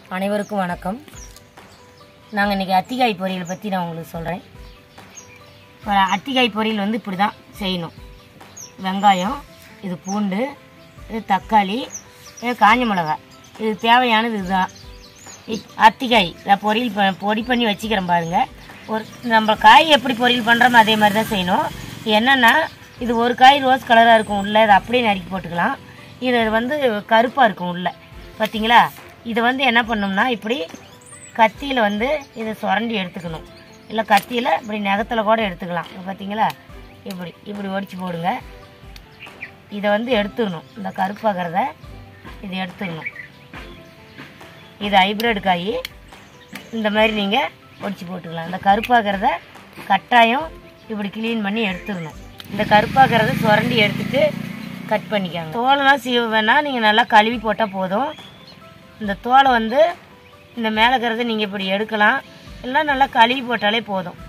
அனைவருக்கும் வணக்கம் நாங்கள் இன்றைக்கி அத்திக்காய் பொரியல் பற்றி நான் உங்களுக்கு சொல்கிறேன் அத்திக்காய் பொரியல் வந்து இப்படி தான் செய்யணும் வெங்காயம் இது பூண்டு இது தக்காளி இது காஞ்ச மிளகாய் இது தேவையானது இதுதான் இப் அத்திக்காய் நான் பொரியல் ப பொடி பண்ணி வச்சுக்கிறேன் பாருங்கள் ஒரு நம்ம காய் எப்படி பொரியல் பண்ணுறோமோ அதே மாதிரி தான் செய்யணும் என்னென்னா இது ஒரு காய் ரோஸ் கலராக இருக்கும் உள்ளே இதை அப்படியே நறுக்கி போட்டுக்கலாம் இது வந்து கருப்பாக இருக்கும் உள்ளே பார்த்தீங்களா இதை வந்து என்ன பண்ணோம்னா இப்படி கத்தியில் வந்து இதை சுரண்டி எடுத்துக்கணும் இல்லை கத்தியில் இப்படி நகத்தில் கூட எடுத்துக்கலாம் இங்க பார்த்தீங்களா இப்படி இப்படி ஒடிச்சு போடுங்க இதை வந்து எடுத்துடணும் இந்த கருப்பாகிறத இது எடுத்துடணும் இது ஹைப்ரிட் காய் இந்த மாதிரி நீங்கள் ஒடிச்சு போட்டுக்கலாம் இந்த கருப்பாகிறத கட்டாயம் இப்படி க்ளீன் பண்ணி எடுத்துடணும் இந்த கருப்பாகிறத சுரண்டி எடுத்துட்டு கட் பண்ணிக்காங்க தோலெல்லாம் சீவ வேணால் நீங்கள் நல்லா கழுவி போட்டால் போதும் இந்த தோலை வந்து இந்த மேலே இருக்கிறத நீங்கள் இப்படி எடுக்கலாம் இல்லை நல்லா கழுவி போட்டாலே போதும்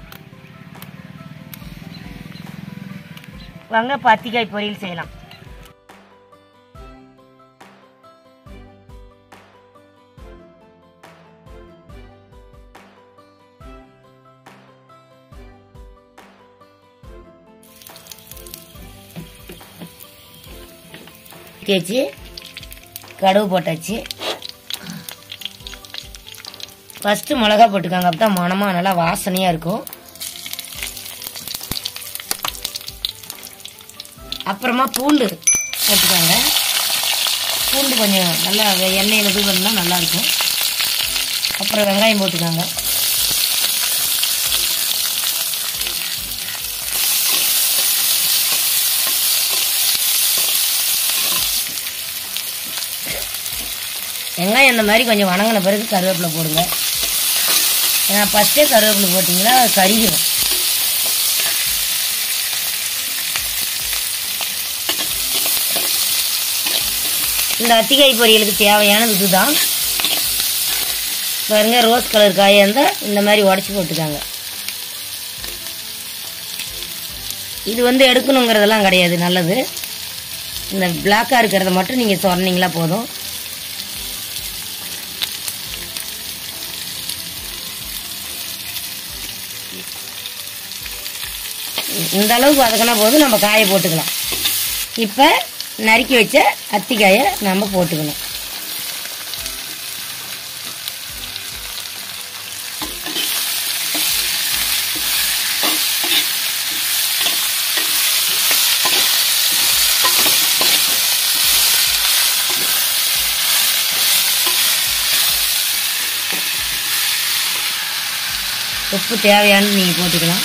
வாங்க பத்திக்காய் பொரியல் செய்யலாம் தேய்ச்சி கடுகு போட்டாச்சு ஃபஸ்ட்டு மிளகா போட்டுக்கோங்க அப்போ தான் மனமாக நல்லா வாசனையாக இருக்கும் அப்புறமா பூண்டு போட்டுக்கோங்க பூண்டு கொஞ்சம் நல்லா வெ- எண்ணெயில் இது பண்ணால் நல்லாயிருக்கும் அப்புறம் வெங்காயம் போட்டுக்கோங்க வெங்காயம் இந்த மாதிரி கொஞ்சம் வணங்கின பிறகு கருவேப்பிலை போடுங்க ஏன்னா ஃபஸ்ட்டே கருவேப்பிலை போட்டிங்கன்னா அது கருகிடும் இந்த அத்திக்காய் பொரியலுக்கு தேவையானது இதுதான் பாருங்க ரோஸ் கலர் காயாக இருந்தால் இந்த மாதிரி உடச்சி போட்டுக்காங்க இது வந்து எடுக்கணுங்கிறதெல்லாம் கிடையாது நல்லது இந்த பிளாக்காக இருக்கிறத மட்டும் நீங்கள் சொன்னீங்களா போதும் இந்த அளவுக்கு வதக்கினா போதும் நம்ம காயை போட்டுக்கலாம் இப்போ நறுக்கி வச்ச அத்திக்காயை நம்ம போட்டுக்கணும் உப்பு தேவையானது நீங்கள் போட்டுக்கலாம்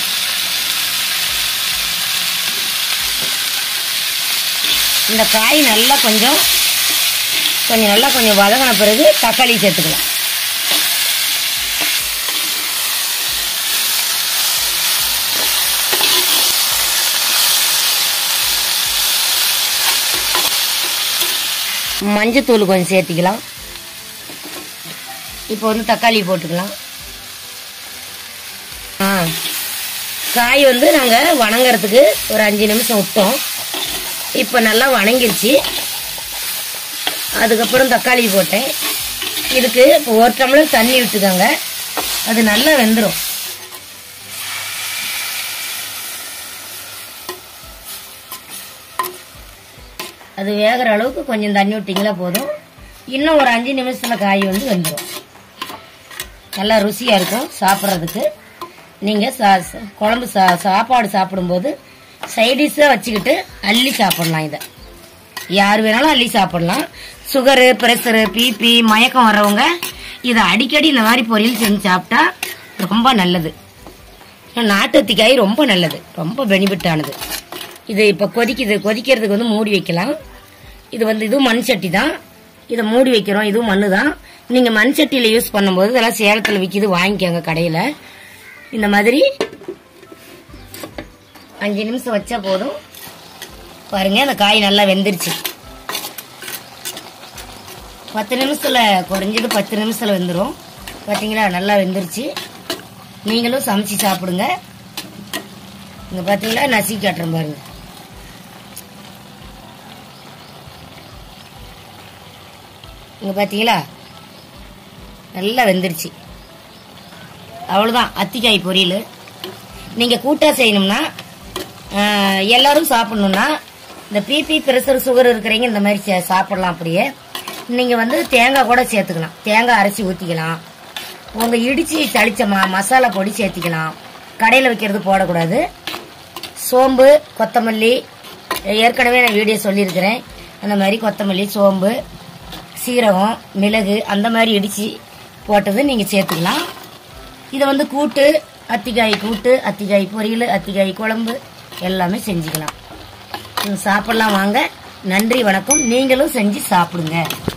இந்த காய் நல்லா கொஞ்சம் கொஞ்சம் நல்லா கொஞ்சம் வதங்கின பிறகு தக்காளி சேர்த்துக்கலாம் மஞ்சத்தூள் கொஞ்சம் சேர்த்திக்கலாம் இப்போ வந்து தக்காளி போட்டுக்கலாம் ஆ காய் வந்து நாங்கள் வணங்குறதுக்கு ஒரு அஞ்சு நிமிஷம் விட்டோம் இப்போ நல்லா வணங்கிருச்சு அதுக்கப்புறம் தக்காளி போட்டேன் இதுக்கு இப்போ ஒரு டம்ளர் தண்ணி விட்டுக்கோங்க அது நல்லா வெந்துடும் அது வேகிற அளவுக்கு கொஞ்சம் தண்ணி விட்டிங்களா போதும் இன்னும் ஒரு அஞ்சு நிமிஷத்தில் காய் வந்து வெந்துடும் நல்லா ருசியாக இருக்கும் சாப்பிட்றதுக்கு நீங்கள் சா சா- குழம்பு சா சாப்பாடு சாப்பிடும்போது சைடிஷாக வச்சுக்கிட்டு அள்ளி சாப்பிடலாம் இதை யார் வேணாலும் அள்ளி சாப்பிடலாம் சுகரு ப்ரெஷரு பிபி மயக்கம் வர்றவங்க இதை அடிக்கடி இந்த மாதிரி பொரியல் செஞ்சு சாப்பிட்டா ரொம்ப நல்லது நாட்டுத்திக்காய் ரொம்ப நல்லது ரொம்ப பெனிஃபிட் ஆனது இது இப்போ கொதிக்குது கொதிக்கிறதுக்கு வந்து மூடி வைக்கலாம் இது வந்து இதுவும் மண் சட்டி தான் இதை மூடி வைக்கிறோம் இதுவும் மண்ணு தான் நீங்கள் மண் சட்டியில் யூஸ் பண்ணும்போது இதெல்லாம் சேலத்தில் விற்கிது வாங்கிக்கோங்க கடையில் இந்த மாதிரி அஞ்சு நிமிஷம் வச்சா போதும் பாருங்க அந்த காய் நல்லா வெந்துருச்சு பத்து நிமிஷத்துல குறைஞ்சது பத்து நிமிஷத்துல வெந்துடும் பார்த்தீங்களா நல்லா வெந்துருச்சு நீங்களும் சமைச்சு சாப்பிடுங்க இங்க பார்த்தீங்களா நசி காட்டுறேன் பாருங்க இங்க பார்த்தீங்களா நல்லா வெந்துருச்சு அவ்வளோதான் அத்திக்காய் பொரியல் நீங்கள் கூட்டா செய்யணும்னா ஆஹ், எல்லாரும் சாப்பிட்ணுன்னா இந்த பிபி ப்ரெஷர் சுகர் இருக்கிறவங்க இந்த மாதிரி சே- சாப்பிடலாம் அப்படியே நீங்கள் வந்து தேங்காய் கூட சேர்த்துக்கலாம் தேங்காய் அரைச்சி ஊற்றிக்கலாம் உங்கள் இடிச்சு தளிச்ச மா மசாலா பொடி சேர்த்திக்கலாம் கடையில் வைக்கிறது போடக்கூடாது சோம்பு கொத்தமல்லி ஏற்கனவே நான் வீடியோ சொல்லியிருக்கிறேன் அந்த மாதிரி கொத்தமல்லி சோம்பு சீரகம் மிளகு அந்த மாதிரி இடித்து போட்டது நீங்கள் சேர்த்துக்கலாம் இதை வந்து கூட்டு அத்திக்காய் கூட்டு அத்திக்காய் பொரியல் அத்திக்காய் குழம்பு எல்லாமே செஞ்சுக்கலாம் இது சாப்பிடலாம் வாங்க நன்றி வணக்கம் நீங்களும் செஞ்சு சாப்பிடுங்க